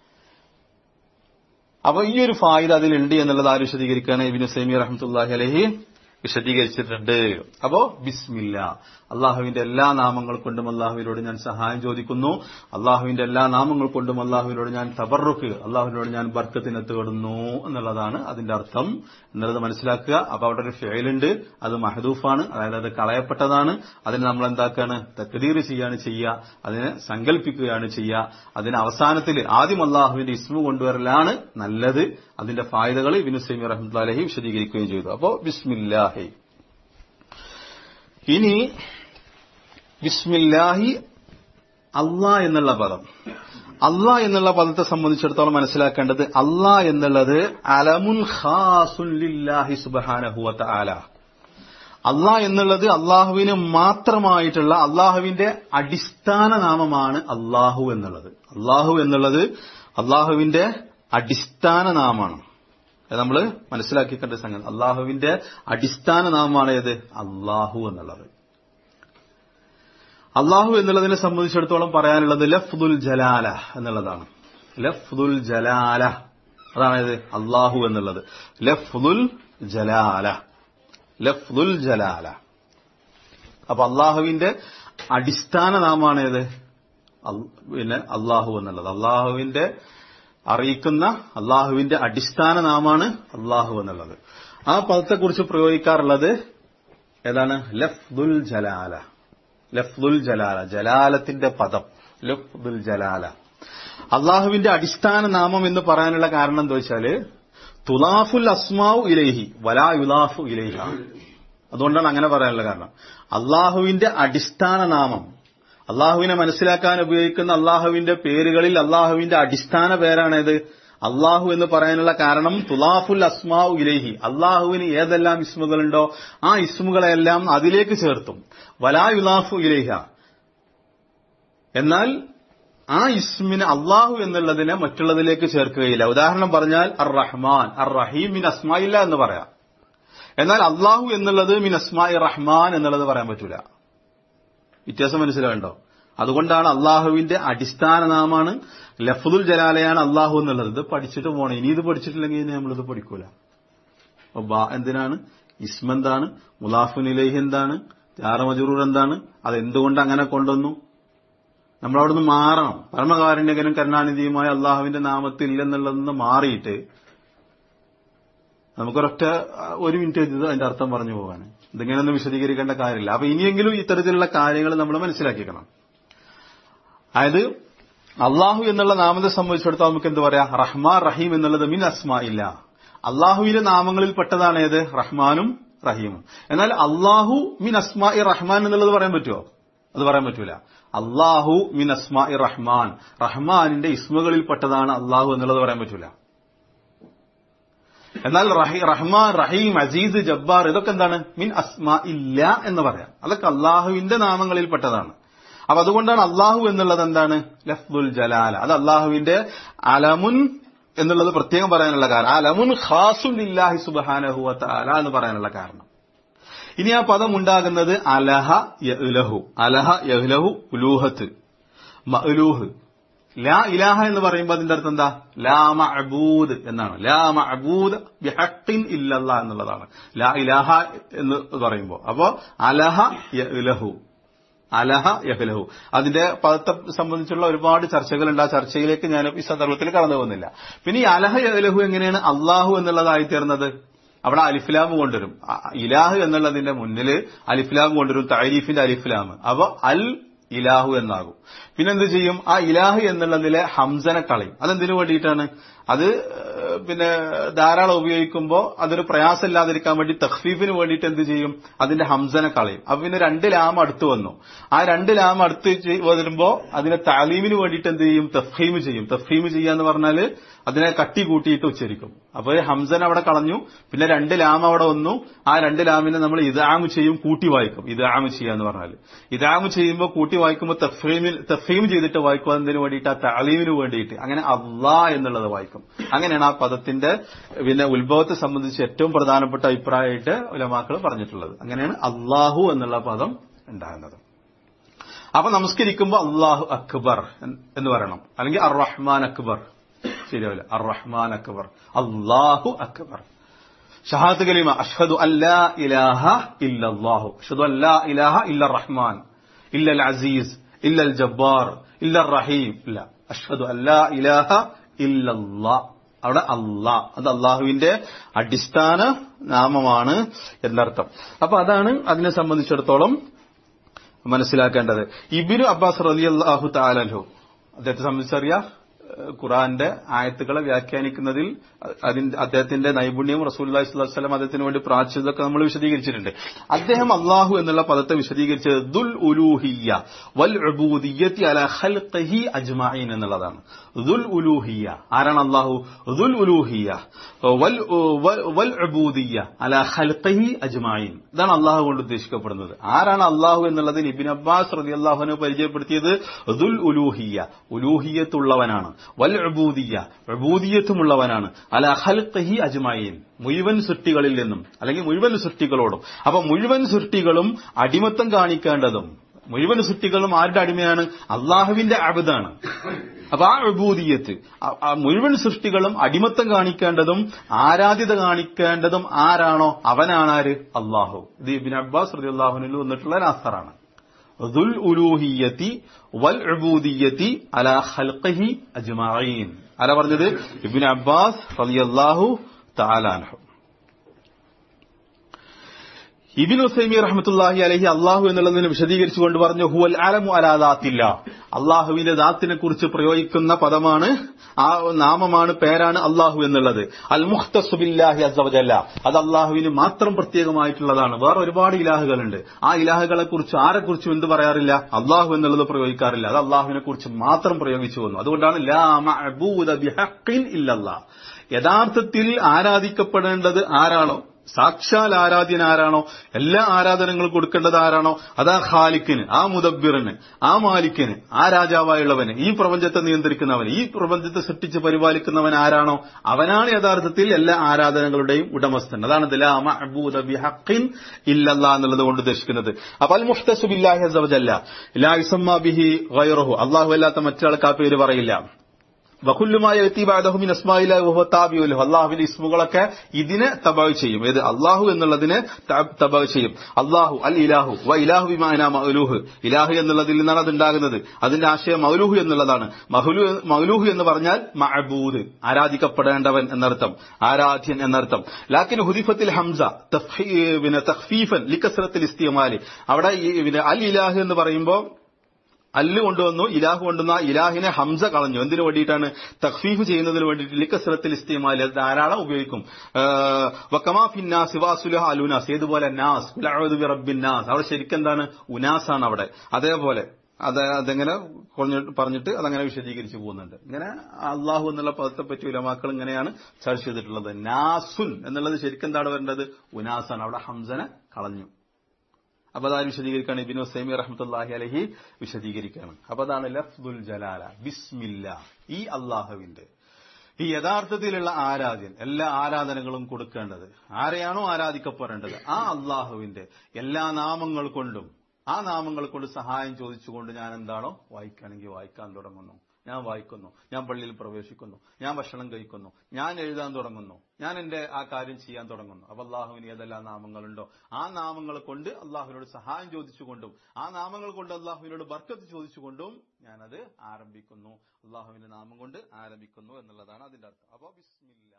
അപ്പൊ ഈ ഒരു ഫായിദ അതിലുണ്ട് എന്നുള്ളത് ആര് വിശദീകരിക്കുകയാണ് ഇബിന് സൈമി റഹ്മത്തുല്ലാഹി അലഹി വിശദീകരിച്ചിട്ടുണ്ട് അപ്പോ ബിസ്മില്ല അള്ളാഹുവിന്റെ എല്ലാ നാമങ്ങൾ കൊണ്ടും അള്ളാഹുവിനോട് ഞാൻ സഹായം ചോദിക്കുന്നു അള്ളാഹുവിന്റെ എല്ലാ നാമങ്ങൾ കൊണ്ടും അള്ളാഹുവിനോട് ഞാൻ തബറുക്ക് അള്ളാഹുവിനോട് ഞാൻ ബർക്കത്തിന് തേടുന്നു എന്നുള്ളതാണ് അതിന്റെ അർത്ഥം എന്നുള്ളത് മനസ്സിലാക്കുക അപ്പൊ അവിടെ ഒരു ഫെയിലുണ്ട് അത് മഹദൂഫാണ് അതായത് അത് കളയപ്പെട്ടതാണ് അതിന് നമ്മൾ എന്താക്കാണ് തക്തീർ ചെയ്യാണ് ചെയ്യുക അതിനെ സങ്കല്പിക്കുകയാണ് ചെയ്യുക അതിന് അവസാനത്തിൽ ആദ്യം അള്ളാഹുവിന്റെ ഇസ്മു കൊണ്ടുവരലാണ് നല്ലത് അതിന്റെ ഫായതകൾ ഇബിനു സൈമി റഹ്മത്തുല്ലാഹി വിശദീകരിക്കുകയും ചെയ്തു അപ്പോ ബിസ്മില്ലാഹി ഇനി ബിസ്മില്ലാഹി അള്ളാ എന്നുള്ള പദം അള്ളാ എന്നുള്ള പദത്തെ സംബന്ധിച്ചിടത്തോളം മനസ്സിലാക്കേണ്ടത് അള്ളാ എന്നുള്ളത് അലമുൻ ഖാസുൻ ലില്ലാഹി സുബഹാനഹുവത്ത ആല അള്ളാ എന്നുള്ളത് അള്ളാഹുവിന് മാത്രമായിട്ടുള്ള അള്ളാഹുവിന്റെ അടിസ്ഥാന നാമമാണ് അള്ളാഹു എന്നുള്ളത് അള്ളാഹു എന്നുള്ളത് അള്ളാഹുവിന്റെ അടിസ്ഥാന നാമാണ് അത് നമ്മൾ മനസ്സിലാക്കിക്കേണ്ട സംഗതി അള്ളാഹുവിന്റെ അടിസ്ഥാന നാമമാണ് ഏത് അള്ളാഹു എന്നുള്ളത് അള്ളാഹു എന്നുള്ളതിനെ സംബന്ധിച്ചിടത്തോളം പറയാനുള്ളത് ലഫ്ദുൽ ജലാല എന്നുള്ളതാണ് ലഫ്ദുൽ ജലാല അതാണ് ഇത് അള്ളാഹു എന്നുള്ളത് ലഫ്ദുൽ ജലാല ലഫ്ദുൽ ജലാല അപ്പൊ അള്ളാഹുവിന്റെ അടിസ്ഥാന നാമാണ് ഏത് അൽ- പിന്നെ അള്ളാഹു എന്നുള്ളത് അള്ളാഹുവിന്റെ അറിയിക്കുന്ന അള്ളാഹുവിന്റെ അടിസ്ഥാന നാമാണ് അള്ളാഹു എന്നുള്ളത് ആ പദത്തെക്കുറിച്ച് പ്രയോഗിക്കാറുള്ളത് ഏതാണ് ലഫ്ദുൽ ജലാല ലഫ്ദുൽ ജലാല ജലാലത്തിന്റെ പദം ലഫ്ദുൽ ജലാല അള്ളാഹുവിന്റെ അടിസ്ഥാന നാമം എന്ന് പറയാനുള്ള കാരണം എന്താ വെച്ചാല് തുലാഫുൽ അസ്മാവു ഇലേഹി വലാ യുലാഫു ഇലേഹ അതുകൊണ്ടാണ് അങ്ങനെ പറയാനുള്ള കാരണം അള്ളാഹുവിന്റെ അടിസ്ഥാന നാമം അള്ളാഹുവിനെ മനസ്സിലാക്കാൻ ഉപയോഗിക്കുന്ന അള്ളാഹുവിന്റെ പേരുകളിൽ അള്ളാഹുവിന്റെ അടിസ്ഥാന പേരാണേത് അള്ളാഹു എന്ന് പറയാനുള്ള കാരണം തുലാഫുൽ അസ്മാഉ ഇലേഹി അള്ളാഹുവിന് ഏതെല്ലാം ഇസ്മുകളുണ്ടോ ആ ഇസ്മുകളെല്ലാം അതിലേക്ക് ചേർത്തും വലാ യുലാഫു ഇലേഹ എന്നാൽ ആ ഇസ്മിന് അള്ളാഹു എന്നുള്ളതിനെ മറ്റുള്ളതിലേക്ക് ചേർക്കുകയില്ല ഉദാഹരണം പറഞ്ഞാൽ അർ റഹ്മാൻ അർ റഹീം മിൻ അസ്മായില്ല എന്ന് പറയാം എന്നാൽ അള്ളാഹു എന്നുള്ളത് മിൻ അസ്മായി റഹ്മാൻ എന്നുള്ളത് പറയാൻ പറ്റൂല വ്യത്യാസം മനസ്സിലാകണ്ടോ അതുകൊണ്ടാണ് അള്ളാഹുവിന്റെ അടിസ്ഥാന നാമാണ് ലഫ്ദുൽ ജലാലയാണ് അള്ളാഹു എന്നുള്ളത് ഇത് പഠിച്ചിട്ട് പോകണം ഇനി ഇത് പഠിച്ചിട്ടില്ലെങ്കിൽ ഇനി നമ്മളിത് പഠിക്കൂല അപ്പൊ ബാ എന്തിനാണ് ഇസ്മ എന്താണ് മുലാഫുൻ ഇലൈഹി എന്താണ് ജാറ മജറൂർ എന്താണ് അത് എന്തുകൊണ്ട് അങ്ങനെ കൊണ്ടുവന്നു നമ്മളവിടുന്ന് മാറണം പരമകാരുണ്യകനും കരുണാനിധിയുമായ അള്ളാഹുവിന്റെ നാമത്തിൽ ഇല്ലെന്നുള്ളതെന്ന് മാറിയിട്ട് നമുക്കൊരൊറ്റ ആ, ഒരു മിനിറ്റ് ഇത് അതിന്റെ അർത്ഥം പറഞ്ഞു പോകാൻ ഇതിങ്ങനെയൊന്നും വിശദീകരിക്കേണ്ട കാര്യമില്ല അപ്പൊ ഇനിയെങ്കിലും ഇത്തരത്തിലുള്ള കാര്യങ്ങൾ നമ്മൾ മനസ്സിലാക്കിക്കണം അതായത് അള്ളാഹു എന്നുള്ള നാമത്തെ സംബന്ധിച്ചിടത്തോളം നമുക്ക് എന്ത് പറയാം റഹ്മാൻ റഹീം എന്നുള്ളത് മിൻ അസ്മാ ഇല്ല അള്ളാഹുവിന്റെ നാമങ്ങളിൽ പെട്ടതാണ് ഏത് റഹ്മാനും റഹീമും എന്നാൽ അള്ളാഹു മിൻ അസ്മാ ഇ റഹ്മാൻ എന്നുള്ളത് പറയാൻ പറ്റുമോ അത് പറയാൻ പറ്റൂല അള്ളാഹു മിൻ അസ്മാ ഇ റഹ്മാൻ റഹ്മാനിന്റെ ഇസ്മുകളിൽ പെട്ടതാണ് അള്ളാഹു എന്നുള്ളത് പറയാൻ പറ്റൂല എന്നാൽ റഹി- റഹ്മാൻ റഹീം അസീസ് ജബ്ബാർ ഇതൊക്കെ എന്താണ് മിൻ അസ്മാ ഇല്ല എന്ന് പറയാം അതൊക്കെ അള്ളാഹുവിന്റെ നാമങ്ങളിൽ പെട്ടതാണ് അപ്പൊ അതുകൊണ്ടാണ് അള്ളാഹു എന്നുള്ളത് എന്താണ് ലഫ്ദുൽ ജലാല അത് അള്ളാഹുവിന്റെ അലമുൻ എന്നുള്ളത് പ്രത്യേകം പറയാനുള്ള കാരണം അലമുൻ ഖാസുൽ ഇല്ലാഹി സുബാനഹു അല എന്ന് പറയാനുള്ള കാരണം ഇനി ആ പദം ഉണ്ടാകുന്നത് അലഹ യഹ്ലഹു അലഹ യഹ്ലഹു ഉലൂഹത്ത് മഅലൂഹ് ലാ ഇലാഹ എന്ന് പറയുമ്പോൾ അതിന്റെ അർത്ഥം എന്താ ലാ മഅബൂദ് എന്നാണ് ലാ മഅബൂദ് ബിഹഖിൻ ഇല്ലല്ലാ എന്നുള്ളതാണ് ലാ ഇലാഹ എന്ന് പറയുമ്പോൾ അപ്പോ അലഹ യഹ്ലഹു അലഹ യഹ്ലഹു അതിന്റെ പദത്തെ സംബന്ധിച്ചുള്ള ഒരുപാട് ചർച്ചകളുണ്ട് ആ ചർച്ചയിലേക്ക് ഞാൻ ഈ സന്ദർഭത്തിൽ കടന്നു പോകുന്നില്ല പിന്നെ ഈ അലഹ യഹ്ലഹു എങ്ങനെയാണ് അള്ളാഹു എന്നുള്ളതായി തീർന്നത് അവിടെ അലിഫ്ലാം കൊണ്ടുവരും അ- ഇലാഹ് എന്നുള്ളതിന്റെ മുന്നിൽ അലിഫ്ലാം കൊണ്ടുവരും താരീഫിന്റെ അലിഫ്ലാം അപ്പൊ അൽ ഇലാഹു എന്നാകും പിന്നെന്ത് ചെയ്യും ആ ഇലാഹ് എന്നുള്ളതിലെ ഹംസനെ കളയും അതെന്തിനു വേണ്ടിയിട്ടാണ് അത് ഏഹ്, പിന്നെ ധാരാളം ഉപയോഗിക്കുമ്പോൾ അതൊരു പ്രയാസമില്ലാതിരിക്കാൻ വേണ്ടി തഖ്ഫീഫിന് വേണ്ടിയിട്ട് എന്ത് ചെയ്യും അതിന്റെ ഹംസനെ കളയും അപ്പൊ പിന്നെ രണ്ട് ലാം അടുത്ത് വന്നു ആ രണ്ട് ലാം അടുത്ത് ചെയ്- വരുമ്പോ അതിനെ താലീമിന് വേണ്ടിയിട്ട് എന്ത് ചെയ്യും തഫീം ചെയ്യും തഫീം ചെയ്യാന്ന് പറഞ്ഞാല് അതിനെ കട്ടി കൂട്ടിയിട്ട് ഉച്ചരിക്കും അപ്പൊ ഈ ഹംസൻ അവിടെ കളഞ്ഞു പിന്നെ രണ്ട് ലാം അവിടെ വന്നു ആ രണ്ട് ലാമിനെ നമ്മൾ ഇതാമ് ചെയ്യും കൂട്ടി വായിക്കും ഇതാമ് ചെയ്യാന്ന് പറഞ്ഞാൽ ഇതാമ് ചെയ്യുമ്പോൾ കൂട്ടി വായിക്കുമ്പോൾ തഫീമിൽ തഫീം ചെയ്തിട്ട് വായിക്കും അതിന് വേണ്ടിയിട്ട് ആ താലീമിന് വേണ്ടിയിട്ട് അങ്ങനെ അള്ളാ എന്നുള്ളത് വായിക്കും അങ്ങനെയാണ് ആ പദത്തിന്റെ പിന്നെ ഉത്ഭവത്തെ സംബന്ധിച്ച് ഏറ്റവും പ്രധാനപ്പെട്ട അഭിപ്രായമായിട്ട് ഉലമാക്കൾ പറഞ്ഞിട്ടുള്ളത് അങ്ങനെയാണ് അള്ളാഹു എന്നുള്ള പദം ഉണ്ടാകുന്നത് അപ്പൊ നമസ്കരിക്കുമ്പോൾ അള്ളാഹു അക്ബർ എന്ന് പറയണം അല്ലെങ്കിൽ അർ റഹ്മാൻ അക്ബർ ശരിയാവില്ല അർ റഹ്മാൻ അക്ബർ അള്ളാഹു അക്ബർ ഷഹാദ് കലീമ അഷ്ഹദു അല്ലാ ഇലാഹ ഇല്ലല്ലാഹു അഷ്ഹദു അല്ലാ ഇലാഹ ഇല്ല റഹ്മാൻ ഇല്ല അൽ അസീസ് ഇല്ല അൽ ജബ്ബാർ ഇല്ല റഹീം ഇല്ല അഷ്ഹദു അല്ലാ ഇലാഹ ഇല്ലല്ലാ അവിടെ അള്ളാ അത് അള്ളാഹുവിന്റെ അടിസ്ഥാന നാമമാണ് എന്നർത്ഥം അപ്പൊ അതാണ് അതിനെ സംബന്ധിച്ചിടത്തോളം മനസ്സിലാക്കേണ്ടത് ഇബിനു അബ്ബാസ് റലി അള്ളാഹു താലഹു അദ്ദേഹത്തെ സംബന്ധിച്ചറിയാം ഏഹ് ഖുറാന്റെ ആയത്തുകളെ വ്യാഖ്യാനിക്കുന്നതിൽ അതിന്റെ അദ്ദേഹത്തിന്റെ നൈപുണ്യവും റസൂൽ വസ്ലം അദ്ദേഹത്തിന് വേണ്ടി പ്രാച്യതൊക്കെ നമ്മൾ വിശദീകരിച്ചിട്ടുണ്ട് അദ്ദേഹം അള്ളാഹു എന്നുള്ള പദത്തെ വിശദീകരിച്ചത് ദുൽ ഉലൂഹിയ വൽ ഉബൂദിയ്യത്തി അല ഖൽഖിഹി അജ്മഈൻ എന്നുള്ളതാണ് ദുൽ ഉലൂഹിയ ആരാണ് അള്ളാഹു ദുൽ ഉലൂഹിയ വൽ വൽ- വൽ ഉബൂദിയ്യ അല ഖൽഖിഹി അജ്മഈൻ ഇതാണ് അള്ളാഹു കൊണ്ട് ഉദ്ദേശിക്കപ്പെടുന്നത് ആരാണ് അള്ളാഹു എന്നുള്ളതിന് ഇബിൻ അബ്ബാസ് റതി അള്ളാഹുവിനെ പരിചയപ്പെടുത്തിയത് ദുൽ ഉലൂഹിയ ഉലൂഹിയത്തുള്ളവനാണ് വൽ ഉബൂദിയ ഉബൂദിയത്തുമുള്ളവനാണ് അല ഹൽഖഹി അജ്മഈൻ മുഴുവൻ സൃഷ്ടികളിൽ നിന്നും അല്ലെങ്കിൽ മുഴുവൻ സൃഷ്ടികളോടും അപ്പൊ മുഴുവൻ സൃഷ്ടികളും അടിമത്തം കാണിക്കേണ്ടതും മുഴുവൻ സൃഷ്ടികളും ആരുടെ അടിമയാണ് അള്ളാഹുവിന്റെ അബദാണ് അപ്പൊ ആ അബൂദിയത്ത് ആ മുഴുവൻ സൃഷ്ടികളും അടിമത്തം കാണിക്കേണ്ടതും ആരാധ്യത കാണിക്കേണ്ടതും ആരാണോ അവനാണ് ആര് അള്ളാഹു ഇത് ഇബിൻ അബ്ബാസ് റതി അള്ളാഹുനിൽ വന്നിട്ടുള്ള നാസറാണ് ദുൽ ഉലൂഹിയത്തി വൽ ഉബൂദിയത്തി അല ഖൽഖഹി അജ്മഈൻ ആരാ പറഞ്ഞത് ഇബിൻ അബ്ബാസ് റളിയല്ലാഹു തആലാൻഹു ഇബിൻ ഉസൈമി റഹ്മത്തുല്ലാഹി അലഹി അള്ളാഹു എന്നുള്ളതിനെ വിശദീകരിച്ചുകൊണ്ട് പറഞ്ഞു ഹുവൽ അലമു അലാദാത്തില്ല അള്ളാഹുവിന്റെ ദാത്തിനെ കുറിച്ച് പ്രയോഗിക്കുന്ന പദമാണ് ആ നാമമാണ് പേരാണ് അള്ളാഹു എന്നുള്ളത് അൽ മുഖ്തസുബില്ലാഹി അസവജല്ല അത് അള്ളാഹുവിന് മാത്രം പ്രത്യേകമായിട്ടുള്ളതാണ് വേറെ ഒരുപാട് ഇലാഹുകളുണ്ട് ആ ഇലാഹുകളെ കുറിച്ച് ആരെക്കുറിച്ചും എന്ത് പറയാറില്ല അള്ളാഹു എന്നുള്ളത് പ്രയോഗിക്കാറില്ല അത് അള്ളാഹുവിനെ കുറിച്ച് മാത്രം പ്രയോഗിച്ചു വന്നു അതുകൊണ്ടാണ് ലാ മഅബൂദ ബിഹഖിൻ ഇല്ലല്ലാ യഥാർത്ഥത്തിൽ ആരാധിക്കപ്പെടേണ്ടത് ആരാണോ സാക്ഷാൽ ആരാധ്യൻ ആരാണോ എല്ലാ ആരാധനകളും കൊടുക്കേണ്ടത് ആരാണോ അതാ ഖാലിക്കിന് ആ മുദബിറിന് ആ മാലിക്കിന് ആ രാജാവായുള്ളവന് ഈ പ്രപഞ്ചത്തെ നിയന്ത്രിക്കുന്നവന് ഈ പ്രപഞ്ചത്തെ സൃഷ്ടിച്ച് പരിപാലിക്കുന്നവൻ ആരാണോ അവനാണ് യഥാർത്ഥത്തിൽ എല്ലാ ആരാധനകളുടെയും ഉടമസ്ഥൻ അതാണ് ഇല്ലല്ല എന്നുള്ളത് കൊണ്ട് ഉദ്ദേശിക്കുന്നത് അപ്പൊ അൽ മുഫ്തസുബില്ലാഹി അസവജല്ല ലാ ഇസമ്മ ബിഹി ഗൈറഹു അള്ളാഹു അല്ലാത്ത മറ്റൊരാൾക്ക് ആ പേര് പറയില്ല വകുല്ലുമായ എത്തിബാദഹുമിൻ അസ്മായിലാഹു അള്ളാഹുവിന്റെ ഇസ്മുകളൊക്കെ ഇതിനെ തബാവ് ചെയ്യും ഏത് അള്ളാഹു എന്നുള്ളതിനെ തബാവ് ചെയ്യും അള്ളാഹു അൽ ഇലാഹു വ ഇലാഹു വിമാന മൗലൂഹ് ഇലാഹു എന്നുള്ളതിൽ നിന്നാണ് അത് ഉണ്ടാകുന്നത് അതിന്റെ ആശയം മൗലൂഹ് എന്നുള്ളതാണ് മൗലൂഹ് എന്ന് പറഞ്ഞാൽ മഅബൂദ് ആരാധിക്കപ്പെടേണ്ടവൻ എന്നർത്ഥം ആരാധ്യൻ എന്നർത്ഥം ലാക്കിൻ ഹുദിഫത്തിൽ ഹംസ പിന്നെ തഖ്ഫീഫൻ ലിക്കസ്രത്തിൽ ഇസ്തിമാലി അവിടെ പിന്നെ അൽ ഇലാഹ് എന്ന് പറയുമ്പോൾ അല്ല് കൊണ്ടുവന്നു ഇലാഹ് കൊണ്ടുവന്ന ഇലാഹിനെ ഹംസ കളഞ്ഞു എന്തിനു വേണ്ടിയിട്ടാണ് തഖ്ഫീഫ് ചെയ്യുന്നതിന് വേണ്ടിയിട്ട് ലിക്കസ്രത്തിൽ ഇസ്തിമാൽ അത് ധാരാളം ഉപയോഗിക്കും വക്കമാ ഫിന്നാസ് വാസുലഹ അലുനാസ് ഏതുപോലെ നാസ് കുലഅഊദു ബിറബ്ബിൻ നാസ് അവിടെ ശരിക്കും എന്താണ് ഉനാസാണ് അവിടെ അതേപോലെ അത് അതെങ്ങനെ പറഞ്ഞിട്ട് അതങ്ങനെ വിശദീകരിച്ചു പോകുന്നുണ്ട് ഇങ്ങനെ അള്ളാഹു എന്നുള്ള പദത്തെ പറ്റി ഉലമാക്കൾ ഇങ്ങനെയാണ് ചർച്ച ചെയ്തിട്ടുള്ളത് നാസുൻ എന്നുള്ളത് ശരിക്കും എന്താണ് വരേണ്ടത് ഉനാസാണ് അവിടെ ഹംസനെ കളഞ്ഞു അപ്പൊ അതാര് വിശദീകരിക്കുകയാണ് ഇബിനു സൈമി റഹ്മത്തുല്ലാഹി അലഹി വിശദീകരിക്കുകയാണ് അപ്പൊ അതാണ് ലഫ്ദുൽ ജലാല ബിസ്മില്ല ഈ അള്ളാഹുവിന്റെ ഈ യഥാർത്ഥത്തിലുള്ള ആരാധ്യൻ എല്ലാ ആരാധനകളും കൊടുക്കേണ്ടത് ആരെയാണോ ആരാധിക്കപ്പെടേണ്ടത് ആ അള്ളാഹുവിന്റെ എല്ലാ നാമങ്ങൾ കൊണ്ടും ആ നാമങ്ങൾ കൊണ്ട് സഹായം ചോദിച്ചുകൊണ്ട് ഞാൻ എന്താണോ വായിക്കുകയാണെങ്കിൽ വായിക്കാൻ തുടങ്ങുന്നു ഞാൻ വായിക്കുന്നു ഞാൻ പള്ളിയിൽ പ്രവേശിക്കുന്നു ഞാൻ ഭക്ഷണം കഴിക്കുന്നു ഞാൻ എഴുതാൻ തുടങ്ങുന്നു ഞാൻ എന്റെ ആ കാര്യം ചെയ്യാൻ തുടങ്ങുന്നു അപ്പൊ അള്ളാഹുവിന് ഏതെല്ലാം നാമങ്ങളുണ്ടോ ആ നാമങ്ങൾ കൊണ്ട് അള്ളാഹുവിനോട് സഹായം ചോദിച്ചുകൊണ്ടും ആ നാമങ്ങൾ കൊണ്ട് അള്ളാഹുവിനോട് ബർക്കത്ത് ചോദിച്ചുകൊണ്ടും ഞാനത് ആരംഭിക്കുന്നു അള്ളാഹുവിന്റെ നാമം കൊണ്ട് ആരംഭിക്കുന്നു എന്നുള്ളതാണ് അതിന്റെ അർത്ഥം അപ്പൊ ബിസ്മില്ല